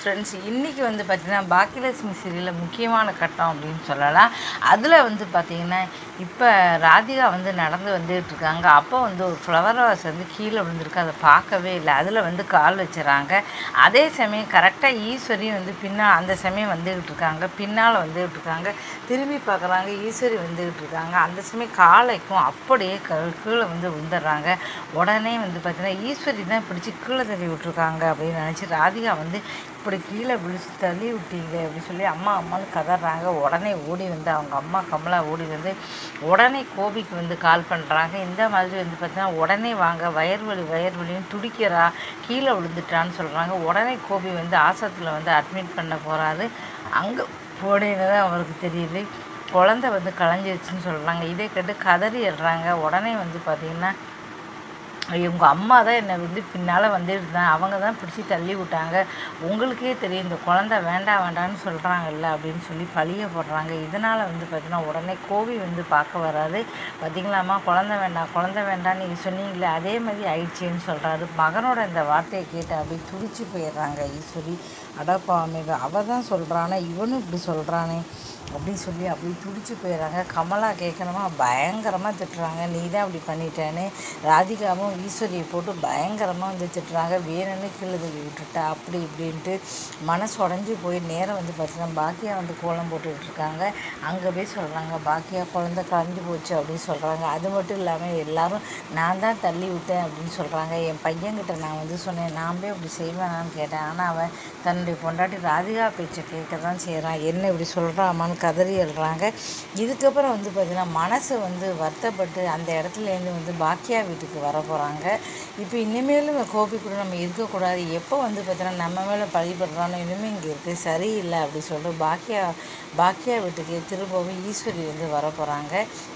friends இன்றைக்கி வந்து பார்த்திங்கன்னா பாக்கியலட்சுமி சீரியலில் முக்கியமான கட்டம் அப்படின்னு சொல்லலாம் அதில் வந்து பார்த்திங்கன்னா இப்போ ராதிகா வந்து நடந்து வந்துகிட்டு இருக்காங்க அப்போ வந்து ஒரு ஃப்ளவர் வாஸ் வந்து கீழே விழுந்திருக்கு அதை பார்க்கவே இல்லை அதில் வந்து கால் வச்சுறாங்க அதே சமயம் கரெக்டாக ஈஸ்வரி வந்து பின்னால் அந்த சமயம் வந்துக்கிட்டு இருக்காங்க பின்னால் வந்துக்கிட்டு இருக்காங்க திரும்பி பார்க்குறாங்க ஈஸ்வரி வந்துக்கிட்டு இருக்காங்க அந்த சமயம் காலைக்கும் அப்படியே க கீழே வந்து விழுந்துடுறாங்க உடனே வந்து பார்த்தீங்கன்னா ஈஸ்வரி தான் பிடிச்சி கீழே தள்ளி விட்டுருக்காங்க அப்படின்னு நினச்சி ராதிகா வந்து இப்படி கீழே விழிச்சு தள்ளி விட்டீங்க அப்படின்னு சொல்லி அம்மா அம்மான்னு கதறாங்க உடனே ஓடி வந்து அவங்க அம்மா கமலா ஓடி வந்து உடனே கோபிக்கு வந்து கால் பண்ணுறாங்க இந்த மாதிரி வந்து பார்த்தீங்கன்னா உடனே வாங்க வயர் வலி வயர் வலின்னு துடிக்கிறா கீழே விழுந்துட்டான்னு சொல்கிறாங்க உடனே கோபி வந்து ஆசத்தில் வந்து அட்மிட் பண்ண போகிறாரு அங்கே போனேன்னு தான் அவருக்கு தெரியுது குழந்தை வந்து களைஞ்சிருச்சுன்னு சொல்கிறாங்க இதே கேட்டு கதறிடுறாங்க உடனே வந்து பார்த்திங்கன்னா இவங்க அம்மா தான் என்னை வந்து பின்னால் வந்துட்டு இருந்தாங்க அவங்க தான் பிடிச்சி தள்ளி விட்டாங்க உங்களுக்கே தெரியும் இந்த குழந்தை வேண்டாம் வேண்டாம்னு சொல்கிறாங்கல்ல அப்படின்னு சொல்லி பழிய போடுறாங்க இதனால் வந்து பார்த்தீங்கன்னா உடனே கோவி வந்து பார்க்க வராது பார்த்தீங்களாம்மா குழந்தை வேண்டாம் குழந்தை வேண்டாம்னு நீங்கள் சொன்னீங்களே அதே மாதிரி ஆயிடுச்சேன்னு சொல்கிறாரு மகனோட இந்த வார்த்தையை கேட்டு அப்படியே துடிச்சு போயிடுறாங்க ஈஸ்வரி அடப்பாமைக அவள் தான் சொல்கிறானே இவனும் இப்படி சொல்கிறானே அப்படின்னு சொல்லி அப்படி துடிச்சு போயிடுறாங்க கமலா கேட்கணுமா பயங்கரமாக திட்டுறாங்க நீ தான் அப்படி பண்ணிட்டேன்னு ராதிகாவும் ஈஸ்வரியை போட்டு பயங்கரமாக வந்து திட்டுறாங்க வேணும்னு கீழே தள்ளி விட்டுட்டா அப்படி இப்படின்ட்டு மனசு உடஞ்சி போய் நேரம் வந்து பார்த்தீங்கன்னா பாக்கியா வந்து கோலம் போட்டுக்கிட்டு இருக்காங்க அங்கே போய் சொல்கிறாங்க பாக்கியா குழந்தை கலந்து போச்சு அப்படின்னு சொல்கிறாங்க அது மட்டும் இல்லாமல் எல்லாரும் நான் தான் தள்ளி விட்டேன் அப்படின்னு சொல்கிறாங்க என் பையன்கிட்ட நான் வந்து சொன்னேன் நான் போய் அப்படி செய்வேனான்னு கேட்டேன் ஆனால் அவன் தன்னுடைய பொண்டாட்டி ராதிகா பேச்சை கேட்க தான் செய்கிறான் என்ன இப்படி சொல்கிறாமான்னு கதறி எழுறாங்க இதுக்கப்புறம் வந்து பார்த்திங்கன்னா மனசு வந்து வருத்தப்பட்டு அந்த இடத்துலேருந்து வந்து பாக்கியா வீட்டுக்கு வர போகிறாங்க இப்போ இனிமேலும் கோபி கூட நம்ம இருக்கக்கூடாது எப்போ வந்து பார்த்தீங்கன்னா நம்ம மேலே பழிபடுறானோ இனிமேல் இங்கே இருக்குது சரியில்லை அப்படி சொல்லிட்டு பாக்கியா பாக்கியா வீட்டுக்கு திரும்பவும் ஈஸ்வரி வந்து வர போகிறாங்க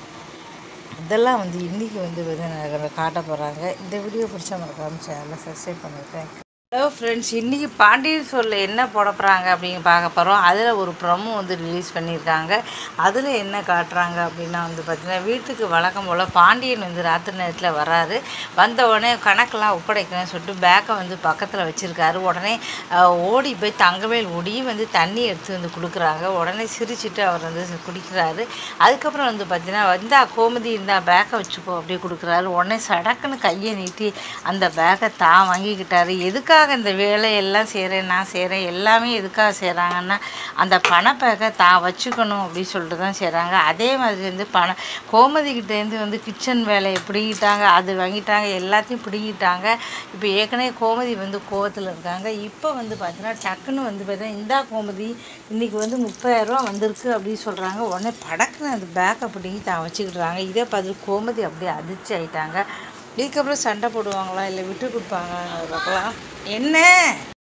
இதெல்லாம் வந்து இன்றைக்கி வந்து வந்து காட்ட போகிறாங்க இந்த வீடியோ பிடிச்ச மறக்காம சேனலை சப்ஸ்கிரைப் பண்ணியிருக்கேன் ஹலோ ஃப்ரெண்ட்ஸ் இன்றைக்கி பாண்டியன் சொல்ல என்ன போட போகிறாங்க அப்படின்னு பார்க்க போகிறோம் அதில் ஒரு ப்ரொமோ வந்து ரிலீஸ் பண்ணியிருக்காங்க அதில் என்ன காட்டுறாங்க அப்படின்னா வந்து பார்த்திங்கன்னா வீட்டுக்கு வழக்கம் போல் பாண்டியன் வந்து ராத்திரி நேரத்தில் வராரு வந்த உடனே கணக்கெல்லாம் ஒப்படைக்கணும்னு சொல்லிட்டு பேக்கை வந்து பக்கத்தில் வச்சுருக்காரு உடனே அஹ், ஓடி போய் தங்கவேல் ஓடி வந்து தண்ணி எடுத்து வந்து கொடுக்குறாங்க உடனே சிரிச்சிட்டு அவர் வந்து குடிக்கிறாரு அதுக்கப்புறம் வந்து பார்த்தீங்கன்னா வந்தா கோமதி இருந்தா பேக்கை வச்சுக்கோ அப்படி கொடுக்குறாரு உடனே சடக்குன்னு கையை நீட்டி அந்த பேக்கை தான் வாங்கிக்கிட்டாரு எதுக்காக இந்த வேலையெல்லாம் செய்கிறேன் நான் செய்கிறேன் எல்லாமே எதுக்காக செய்கிறாங்கன்னா அந்த பணப்பேக்கை தான் வச்சுக்கணும் அப்படின்னு சொல்லிட்டு தான் செய்கிறாங்க அதே மாதிரி வந்து பணம் கோமதிக்கிட்டேருந்து வந்து கிச்சன் வேலையை பிடிக்கிட்டாங்க அது வாங்கிட்டாங்க எல்லாத்தையும் பிடிக்கிட்டாங்க இப்போ ஏற்கனவே கோமதி வந்து கோவத்தில் இருக்காங்க இப்போ வந்து பார்த்தீங்கன்னா டக்குன்னு வந்து பார்த்தீங்கன்னா இந்தா கோமதி இன்றைக்கி வந்து முப்பதாயிரரூவா வந்திருக்கு அப்படின்னு சொல்கிறாங்க உடனே படக்குன்னு அந்த பேக்கை பிடிங்கி தான் வச்சுக்கிட்டுறாங்க இதே பார்த்துட்டு கோமதி அப்படியே அதிர்ச்சி ஆயிட்டாங்க இதுக்கப்புறம் சண்டை போடுவாங்களா இல்லை விட்டு கொடுப்பாங்களா பார்க்கலாம் என்ன